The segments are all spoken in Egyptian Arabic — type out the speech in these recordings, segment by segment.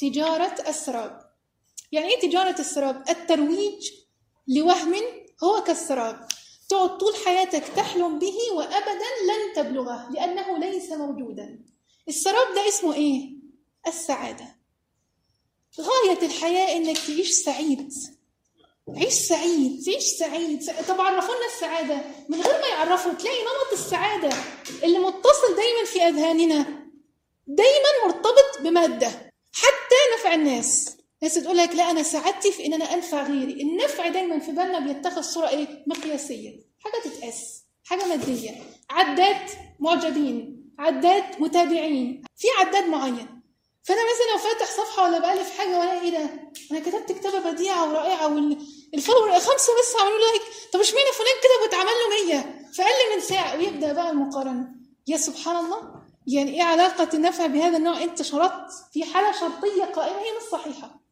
تجارة السراب يعني ايه تجارة السراب؟ الترويج لوهم هو كالسراب تقعد طول حياتك تحلم به وابدا لن تبلغه لانه ليس موجودا السراب ده اسمه ايه السعاده غايه الحياه انك تعيش سعيد عيش سعيد عيش سعيد طب عرفوا لنا السعاده من غير ما يعرفوا تلاقي نمط السعاده اللي متصل دايما في اذهاننا دايما مرتبط بماده حتى نفع الناس ناس تقول لك لا انا سعادتي في ان انا انفع غيري النفع دايما في بالنا بيتخذ صوره ايه مقياسيه حاجه تتقاس حاجه ماديه عداد معجبين عداد متابعين في عداد معين فانا مثلا لو فاتح صفحه ولا بالف حاجه ولا ايه ده انا كتبت كتابه بديعه ورائعه والفولور خمسه بس عملوا لايك طب اشمعنى فلان كده واتعمل له 100 في اقل من ساعه ويبدا بقى المقارنه يا سبحان الله يعني ايه علاقه النفع بهذا النوع انت شرطت في حاله شرطيه قائمه هي مش صحيحه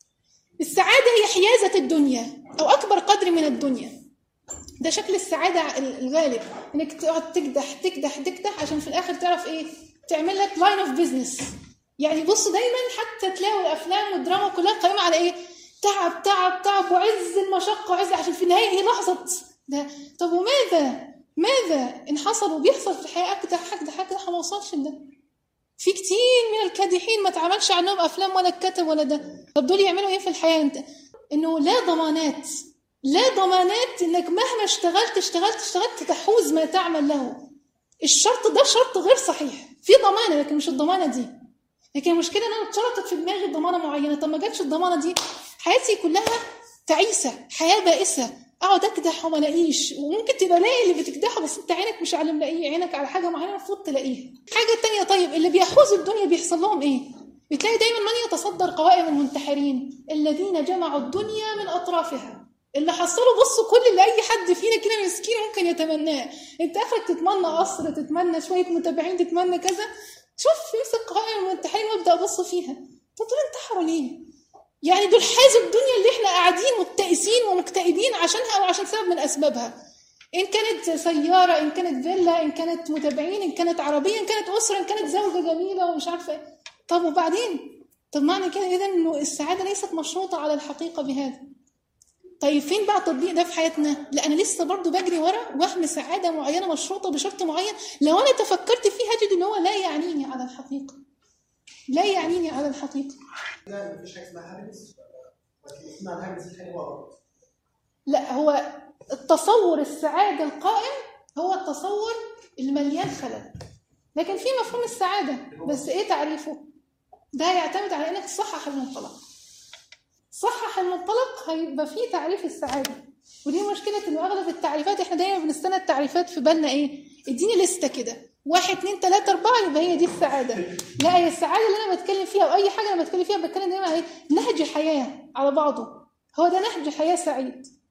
السعادة هي حيازة الدنيا أو أكبر قدر من الدنيا ده شكل السعادة الغالب إنك تقعد تكدح تكدح تكدح عشان في الآخر تعرف إيه تعمل لك لاين أوف بزنس يعني بص دايما حتى تلاقوا الأفلام والدراما كلها قائمة على إيه تعب تعب تعب وعز المشقة وعز عشان في النهاية هي لحظة ده طب وماذا ماذا إن حصل وبيحصل في الحياة أكدح أكدح أكدح ما وصلش لده في كتير من الكادحين ما اتعملش عنهم افلام ولا اتكتب ولا ده طب دول يعملوا ايه في الحياه انت انه لا ضمانات لا ضمانات انك مهما اشتغلت اشتغلت اشتغلت تحوز ما تعمل له الشرط ده شرط غير صحيح في ضمانه لكن مش الضمانه دي لكن المشكله ان انا اتشرطت في دماغي ضمانه معينه طب ما جاتش الضمانه دي حياتي كلها تعيسه حياه بائسه اقعد اكدح وما الاقيش وممكن تبقى لاقي اللي بتكدحه بس انت عينك مش على ملاقيه عينك على حاجه معينه المفروض تلاقيها حاجه تانية طيب اللي بيحوزوا الدنيا بيحصل لهم ايه بتلاقي دايما من يتصدر قوائم المنتحرين الذين جمعوا الدنيا من اطرافها اللي حصلوا بصوا كل اللي اي حد فينا كده مسكين ممكن يتمناه انت اخرك تتمنى قصر تتمنى شويه متابعين تتمنى كذا شوف امسك قوائم المنتحرين وابدا ابص فيها طب دول انتحروا ليه يعني دول حازوا الدنيا اللي احنا قاعدين مبتئسين ومكتئبين عشانها او عشان سبب من اسبابها ان كانت سياره ان كانت فيلا ان كانت متابعين ان كانت عربيه ان كانت اسره ان كانت زوجه جميله ومش عارفه ايه طب وبعدين طب معنى كده اذا انه السعاده ليست مشروطه على الحقيقه بهذا طيب فين بقى التطبيق ده في حياتنا لا انا لسه برضو بجري ورا وهم سعاده معينه مشروطه بشرط معين لو انا تفكرت فيه هجد ان هو لا يعنيني على الحقيقه لا يعنيني على الحقيقه لا مفيش حاجه اسمها هابنس لكن اسمها الهابنس دي حاجه غلط لا هو التصور السعادة القائم هو التصور المليان خلل لكن في مفهوم السعادة بس ايه تعريفه ده يعتمد على انك تصحح المنطلق صحح المنطلق هيبقى فيه تعريف السعادة ودي مشكلة ان اغلب التعريفات احنا دايما بنستنى التعريفات في بالنا ايه اديني لستة كده واحد اتنين تلاتة أربعة يبقى هي دي السعادة لا هي السعادة اللي أنا بتكلم فيها أو أي حاجة أنا بتكلم فيها بتكلم دايما على إيه؟ نهج حياة على بعضه هو ده نهج حياة سعيد